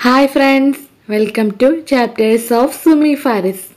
hi friends welcome to chapters of Sumi Faris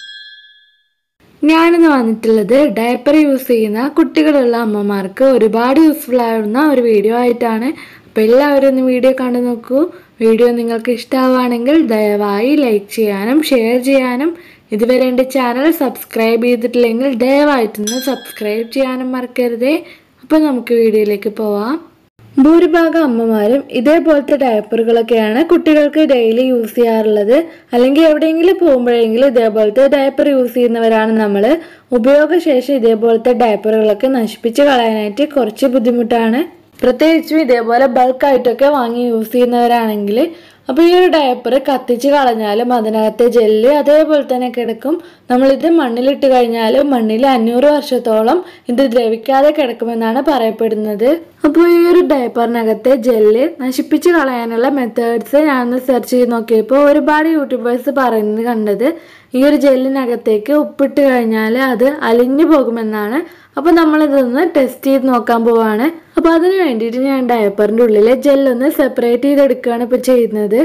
ഞാനിന്ന് വന്നിട്ടുള്ളത് diaper use ചെയ്യുന്ന കുട്ടികളുള്ള അമ്മമാർക്ക് ഒരുപാട് യൂസ്ഫുൾ ആവുന്ന ഒരു വീഡിയോ ആയിട്ടാണ് അപ്പോൾ എല്ലാവരും ഒന്ന് വീഡിയോ കണ്ടു നോക്കൂ വീഡിയോ നിങ്ങൾക്ക് ഇഷ്ടമാവുകയാണെങ്കിൽ ദയവായി ലൈക്ക് ചെയ്യാനും ഷെയർ ചെയ്യാനും ഇതുവരെ എൻ്റെ ചാനൽ സബ്സ്ക്രൈബ് ചെയ്തിട്ടില്ലെങ്കിൽ ദയവായിട്ടൊന്ന് സബ്സ്ക്രൈബ് ചെയ്യാനും മറക്കരുതേ അപ്പോൾ നമുക്ക് വീഡിയോയിലേക്ക് പോവാം ഭൂരിഭാഗം അമ്മമാരും ഇതേപോലത്തെ ഡയപ്പറുകളൊക്കെയാണ് കുട്ടികൾക്ക് ഡെയിലി യൂസ് ചെയ്യാറുള്ളത് അല്ലെങ്കിൽ എവിടെയെങ്കിലും പോകുമ്പോഴെങ്കിലും ഇതേപോലത്തെ ഡയപ്പർ യൂസ് ചെയ്യുന്നവരാണ് നമ്മൾ ഉപയോഗശേഷം ഇതേപോലത്തെ ഡയപ്പറുകളൊക്കെ നശിപ്പിച്ച് കളയാനായിട്ട് കുറച്ച് ബുദ്ധിമുട്ടാണ് പ്രത്യേകിച്ചും ഇതേപോലെ ബൾക്കായിട്ടൊക്കെ വാങ്ങി യൂസ് ചെയ്യുന്നവരാണെങ്കിൽ അപ്പോൾ ഈ ഒരു ഡയപ്പർ കത്തിച്ച് കളഞ്ഞാലും അതിനകത്തെ ജെല്ല് അതേപോലെ തന്നെ കിടക്കും നമ്മളിത് മണ്ണിലിട്ട് കഴിഞ്ഞാലും മണ്ണിൽ അഞ്ഞൂറ് വർഷത്തോളം ഇത് ദ്രവിക്കാതെ കിടക്കുമെന്നാണ് പറയപ്പെടുന്നത് അപ്പോൾ ഈ ഒരു ഡയപ്പറിനകത്തെ ജെല്ല് നശിപ്പിച്ച് കളയാനുള്ള മെത്തേഡ്സ് ഞാനൊന്ന് സെർച്ച് ചെയ്ത് നോക്കിയപ്പോൾ ഒരുപാട് യൂട്യൂബേഴ്സ് പറയുന്നത് കണ്ടത് ഈ ഒരു ജെല്ലിനകത്തേക്ക് ഉപ്പിട്ട് കഴിഞ്ഞാൽ അത് അലിഞ്ഞു പോകുമെന്നാണ് അപ്പോൾ നമ്മളിതൊന്ന് ടെസ്റ്റ് ചെയ്ത് നോക്കാൻ പോവാണ് അപ്പോൾ അതിന് വേണ്ടിയിട്ട് ഞാൻ ഡയപ്പറിൻ്റെ ഉള്ളിലെ ജെല്ലൊന്ന് സെപ്പറേറ്റ് ചെയ്തെടുക്കുകയാണ് ഇപ്പോൾ ചെയ്യുന്നത്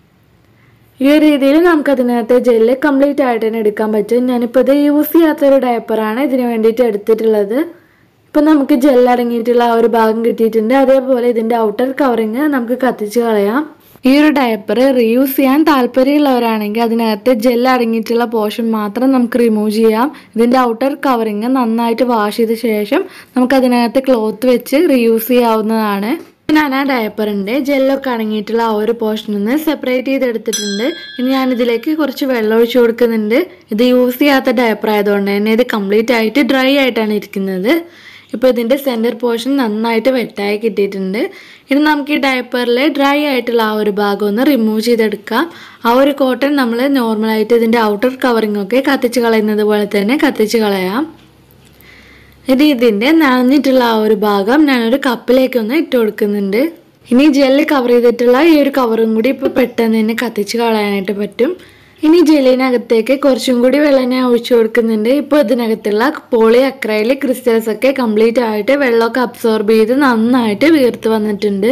ഈ ഒരു രീതിയിൽ നമുക്ക് അതിനകത്തെ ജെല്ല് കംപ്ലീറ്റ് ആയിട്ട് തന്നെ എടുക്കാൻ പറ്റും ഞാനിപ്പോൾ ഇത് യൂസ് ചെയ്യാത്തൊരു ഡയപ്പറാണ് ഇതിന് വേണ്ടിയിട്ട് എടുത്തിട്ടുള്ളത് ഇപ്പം നമുക്ക് ജെൽ അടങ്ങിയിട്ടുള്ള ആ ഒരു ഭാഗം കിട്ടിയിട്ടുണ്ട് അതേപോലെ ഇതിൻ്റെ ഔട്ടർ കവറിങ് നമുക്ക് കത്തിച്ച് കളയാം ഈ ഒരു ഡയപ്പർ റീയൂസ് ചെയ്യാൻ താല്പര്യമുള്ളവരാണെങ്കിൽ അതിനകത്ത് ജെൽ അടങ്ങിയിട്ടുള്ള പോർഷൻ മാത്രം നമുക്ക് റിമൂവ് ചെയ്യാം ഇതിൻ്റെ ഔട്ടർ കവറിങ് നന്നായിട്ട് വാഷ് ചെയ്ത ശേഷം നമുക്ക് അതിനകത്ത് ക്ലോത്ത് വെച്ച് റീയൂസ് ചെയ്യാവുന്നതാണ് ഞാൻ ആ ഡയപ്പറിൻ്റെ ജെല്ലൊക്കെ അടങ്ങിയിട്ടുള്ള ആ ഒരു പോർഷനിൽ നിന്ന് സെപ്പറേറ്റ് ചെയ്തെടുത്തിട്ടുണ്ട് ഇനി ഞാനിതിലേക്ക് കുറച്ച് വെള്ളം ഒഴിച്ചു കൊടുക്കുന്നുണ്ട് ഇത് യൂസ് ചെയ്യാത്ത ഡയപ്പർ ആയതുകൊണ്ട് തന്നെ ഇത് കംപ്ലീറ്റ് ആയിട്ട് ഡ്രൈ ആയിട്ടാണ് ഇരിക്കുന്നത് ഇപ്പോൾ ഇതിൻ്റെ സെൻറ്റർ പോർഷൻ നന്നായിട്ട് വെട്ടായി കിട്ടിയിട്ടുണ്ട് ഇനി നമുക്ക് ഈ ഡയപ്പറിലെ ഡ്രൈ ആയിട്ടുള്ള ആ ഒരു ഭാഗം ഒന്ന് റിമൂവ് ചെയ്തെടുക്കാം ആ ഒരു കോട്ടൺ നമ്മൾ നോർമലായിട്ട് ഇതിൻ്റെ ഔട്ടർ കവറിംഗ് ഒക്കെ കത്തിച്ച് കളയുന്നത് പോലെ തന്നെ കത്തിച്ച് കളയാം ഇനി ഇതിൻ്റെ നനഞ്ഞിട്ടുള്ള ആ ഒരു ഭാഗം ഞാനൊരു കപ്പിലേക്ക് ഒന്ന് ഇട്ട് കൊടുക്കുന്നുണ്ട് ഇനി ജെല്ല് കവർ ചെയ്തിട്ടുള്ള ഈ ഒരു കവറും കൂടി ഇപ്പോൾ പെട്ടെന്ന് തന്നെ കത്തിച്ച് കളയാനായിട്ട് പറ്റും ഇനി ജെല്ലിനകത്തേക്ക് കുറച്ചും കൂടി വെള്ളം ഞാൻ ഒഴിച്ചു കൊടുക്കുന്നുണ്ട് ഇപ്പോൾ ഇതിനകത്തുള്ള പോളി അക്രൈലിക് ക്രിസ്റ്റൽസ് ഒക്കെ കംപ്ലീറ്റ് ആയിട്ട് വെള്ളമൊക്കെ അബ്സോർബ് ചെയ്ത് നന്നായിട്ട് വീർത്ത് വന്നിട്ടുണ്ട്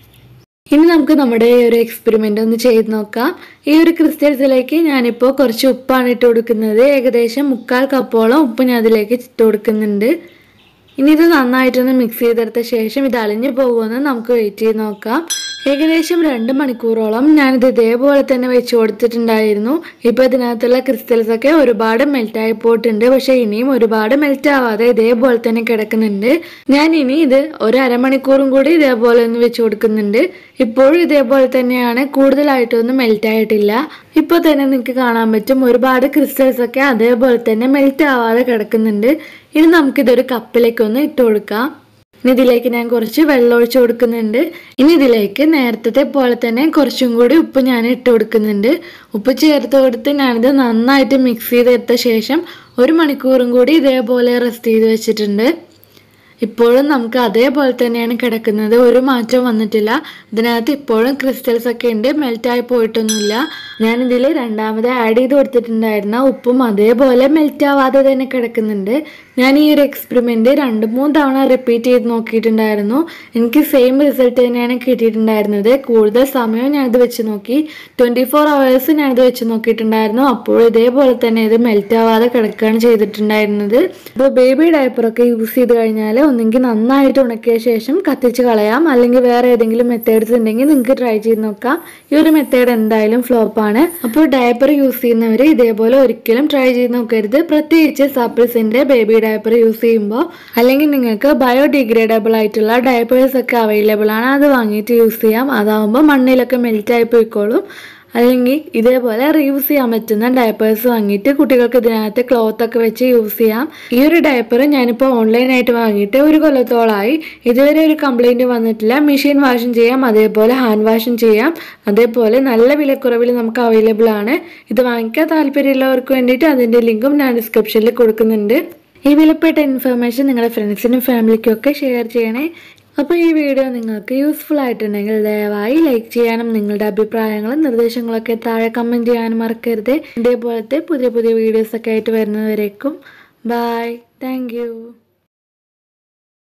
ഇനി നമുക്ക് നമ്മുടെ ഈ ഒരു എക്സ്പെരിമെൻ്റ് ഒന്ന് ചെയ്ത് നോക്കാം ഈ ഒരു ക്രിസ്റ്റൽസിലേക്ക് ഞാനിപ്പോൾ കുറച്ച് ഉപ്പാണ് ഇട്ട് കൊടുക്കുന്നത് ഏകദേശം മുക്കാൽ കപ്പോളം ഉപ്പ് ഞാൻ അതിലേക്ക് ഇട്ട് കൊടുക്കുന്നുണ്ട് ഇനി ഇത് നന്നായിട്ടൊന്ന് മിക്സ് ചെയ്തെടുത്ത ശേഷം ഇത് അലിഞ്ഞു പോകുമെന്ന് നമുക്ക് വെയിറ്റ് ചെയ്ത് നോക്കാം ഏകദേശം രണ്ട് മണിക്കൂറോളം ഞാനിത് ഇതേപോലെ തന്നെ വെച്ച് കൊടുത്തിട്ടുണ്ടായിരുന്നു ഇപ്പോൾ ഇതിനകത്തുള്ള ക്രിസ്റ്റൽസ് ഒക്കെ ഒരുപാട് മെൽറ്റായി പോയിട്ടുണ്ട് പക്ഷേ ഇനിയും ഒരുപാട് മെൽറ്റ് ആവാതെ ഇതേപോലെ തന്നെ കിടക്കുന്നുണ്ട് ഞാൻ ഇനി ഇത് ഒരു അരമണിക്കൂറും കൂടി ഇതേപോലെ ഒന്ന് വെച്ച് കൊടുക്കുന്നുണ്ട് ഇപ്പോഴും ഇതേപോലെ തന്നെയാണ് കൂടുതലായിട്ടൊന്നും മെൽറ്റ് ആയിട്ടില്ല ഇപ്പോൾ തന്നെ നിങ്ങൾക്ക് കാണാൻ പറ്റും ഒരുപാട് ക്രിസ്റ്റൽസ് ഒക്കെ അതേപോലെ തന്നെ മെൽറ്റ് ആവാതെ കിടക്കുന്നുണ്ട് ഇനി നമുക്കിതൊരു കപ്പിലേക്ക് ഒന്ന് ഇട്ട് കൊടുക്കാം ഇനി ഇതിലേക്ക് ഞാൻ കുറച്ച് വെള്ളം ഒഴിച്ച് കൊടുക്കുന്നുണ്ട് ഇനി ഇതിലേക്ക് നേരത്തെ പോലെ തന്നെ കുറച്ചും കൂടി ഉപ്പ് ഞാൻ ഇട്ട് കൊടുക്കുന്നുണ്ട് ഉപ്പ് ചേർത്ത് കൊടുത്ത് ഞാനിത് നന്നായിട്ട് മിക്സ് ചെയ്തെടുത്ത ശേഷം ഒരു മണിക്കൂറും കൂടി ഇതേപോലെ റെസ്റ്റ് ചെയ്ത് വെച്ചിട്ടുണ്ട് ഇപ്പോഴും നമുക്ക് അതേപോലെ തന്നെയാണ് കിടക്കുന്നത് ഒരു മാറ്റവും വന്നിട്ടില്ല ഇതിനകത്ത് ഇപ്പോഴും ക്രിസ്റ്റൽസ് ഒക്കെ ഉണ്ട് മെൽറ്റായി പോയിട്ടൊന്നുമില്ല ഞാനിതിൽ രണ്ടാമത് ആഡ് ചെയ്ത് കൊടുത്തിട്ടുണ്ടായിരുന്ന ഉപ്പും അതേപോലെ മെൽറ്റ് ആവാതെ തന്നെ കിടക്കുന്നുണ്ട് ഞാൻ ഈ ഒരു എക്സ്പെരിമെൻറ്റ് രണ്ട് മൂന്ന് തവണ റിപ്പീറ്റ് ചെയ്ത് നോക്കിയിട്ടുണ്ടായിരുന്നു എനിക്ക് സെയിം റിസൾട്ട് തന്നെയാണ് കിട്ടിയിട്ടുണ്ടായിരുന്നത് കൂടുതൽ സമയം ഞാനിത് വെച്ച് നോക്കി ട്വൻറ്റി ഫോർ അവേഴ്സ് ഞാനിത് വെച്ച് നോക്കിയിട്ടുണ്ടായിരുന്നു അപ്പോൾ ഇതേപോലെ തന്നെ ഇത് മെൽറ്റ് ആവാതെ കിടക്കുകയാണ് ചെയ്തിട്ടുണ്ടായിരുന്നത് ഇപ്പോൾ ബേബി ഡയപ്പറൊക്കെ യൂസ് ചെയ്ത് കഴിഞ്ഞാൽ ഒന്നെങ്കിൽ നന്നായിട്ട് ഉണക്കിയ ശേഷം കത്തിച്ച് കളയാം അല്ലെങ്കിൽ വേറെ ഏതെങ്കിലും മെത്തേഡ്സ് ഉണ്ടെങ്കിൽ നിങ്ങൾക്ക് ട്രൈ ചെയ്ത് നോക്കാം ഈ ഒരു മെത്തേഡ് എന്തായാലും ഫ്ലോപ്പാണ് അപ്പോൾ ഡയപ്പർ യൂസ് ചെയ്യുന്നവർ ഇതേപോലെ ഒരിക്കലും ട്രൈ ചെയ്ത് നോക്കരുത് പ്രത്യേകിച്ച് സപ്പിൾസിൻ്റെ ബേബി ഡയപ്പർ യൂസ് ചെയ്യുമ്പോൾ അല്ലെങ്കിൽ നിങ്ങൾക്ക് ബയോഡിഗ്രേഡബിൾ ആയിട്ടുള്ള ഡയപ്പേഴ്സ് ഒക്കെ അവൈലബിൾ ആണ് അത് വാങ്ങിയിട്ട് യൂസ് ചെയ്യാം അതാവുമ്പോൾ മണ്ണിലൊക്കെ മെൽറ്റ് ആയി പോയിക്കോളും അല്ലെങ്കിൽ ഇതേപോലെ റീയൂസ് ചെയ്യാൻ പറ്റുന്ന ഡയപ്പേഴ്സ് വാങ്ങിയിട്ട് കുട്ടികൾക്ക് ഇതിനകത്ത് ക്ലോത്ത് ഒക്കെ വെച്ച് യൂസ് ചെയ്യാം ഈ ഒരു ഡയപ്പർ ഞാനിപ്പോൾ ഓൺലൈനായിട്ട് വാങ്ങിയിട്ട് ഒരു കൊല്ലത്തോളമായി ഇതുവരെ ഒരു കംപ്ലൈൻറ്റ് വന്നിട്ടില്ല മെഷീൻ വാഷും ചെയ്യാം അതേപോലെ ഹാൻഡ് വാഷും ചെയ്യാം അതേപോലെ നല്ല വിലക്കുറവിൽ നമുക്ക് അവൈലബിൾ ആണ് ഇത് വാങ്ങിക്കാൻ താല്പര്യമുള്ളവർക്ക് വേണ്ടിയിട്ട് അതിൻ്റെ ലിങ്കും ഞാൻ ഡിസ്ക്രിപ്ഷനിൽ കൊടുക്കുന്നുണ്ട് ഈ വിലപ്പെട്ട ഇൻഫർമേഷൻ നിങ്ങളുടെ ഫ്രണ്ട്സിനും ഫാമിലിക്കും ഒക്കെ ഷെയർ ചെയ്യണേ അപ്പോൾ ഈ വീഡിയോ നിങ്ങൾക്ക് യൂസ്ഫുൾ ആയിട്ടുണ്ടെങ്കിൽ ദയവായി ലൈക്ക് ചെയ്യാനും നിങ്ങളുടെ അഭിപ്രായങ്ങളും നിർദ്ദേശങ്ങളൊക്കെ താഴെ കമൻറ്റ് ചെയ്യാനും മറക്കരുത് ഇതേപോലത്തെ പുതിയ പുതിയ വീഡിയോസൊക്കെ ആയിട്ട് വരുന്നവരേക്കും ബായ് താങ്ക്